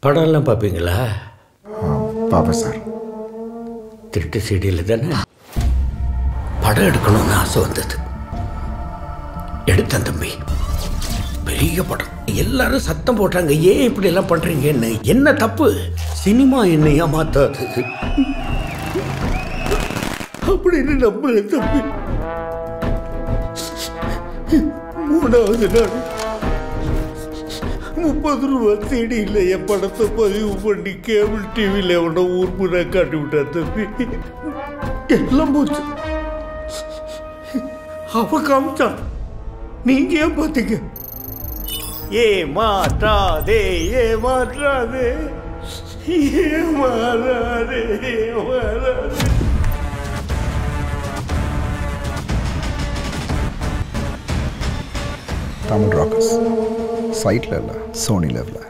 படம்லாம் பார்ப்பீங்களா பார்ப்பேன் சார் திருட்டு சீடியில் தானே படம் எடுக்கணும்னு ஆசை வந்தது எடுத்தேன் தம்பி பெரிய படம் எல்லாரும் சத்தம் போட்டாங்க ஏன் இப்படி எல்லாம் பண்றீங்கன்னு என்ன தப்பு சினிமா என்னை ஏமாத்தாது அப்படின்னு நம்புறேன் தம்பி மூணாவது நாள் முப்பது ரூபா தேடியில் என் படத்தை பதிவு பண்ணி கேபிள் டிவியில் எவனோ ஊர்முறை காட்டி விட்டான் தம்பி எல்லாம் போச்சு அவ காமிச்சான் நீங்க ஏன் பார்த்தீங்க ஏ மாற்றாதே ஏ மாற்றாதே ஏ மாறாதே ஏ மாறாதே தமிழ் ராக்கர்ஸ் சைட்டில் இல்லை சோனி லெவலில்